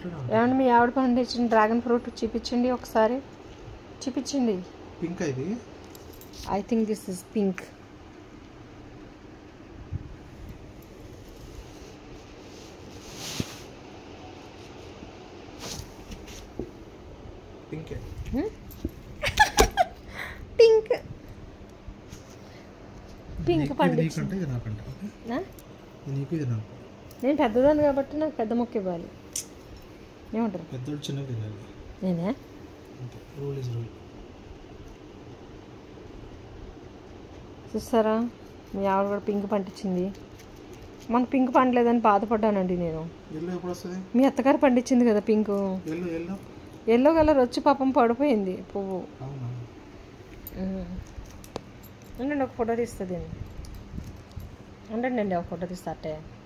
అట్లనే ఉంది ఏమండి మీ ఆవిడ పండించిన డ్రాగన్ ఫ్రూట్ చూపించండి ఒకసారి చూపించండి పింక్ ఇది I think this is pink పింకే పింక్ పింక్ ఇది పండించి నీకంటే ఇది నాకంటే ఓకే ఇది నీకు ఇది నాకు నేను పెద్దదాన్ని కాబట్టి నాకు పెద్ద మొక్క ఇవ్వాలి ఏమంటారు పెద్దోడు చిన్నది తినాలి నేనే అంతే రూల్ ఇస్ రూల్ చూస్తారా మీ ఆవిడ కూడా పింక్ పండించింది మనకు పింక్ పండలేదని బాధపడ్డానండి నేను ఎల్లో ఎప్పుడు వస్తుంది మీ అత్తగారు పండించింది కదా pink yellow yellow yellow colour వచ్చి పాపం పడిపోయింది పువ్వు అవునా ఉమ్. ఉండండి ఒక ఫోటో తీస్తుంది ఉండండి అండి ఒక ఫోటో తీస్తా అట్టే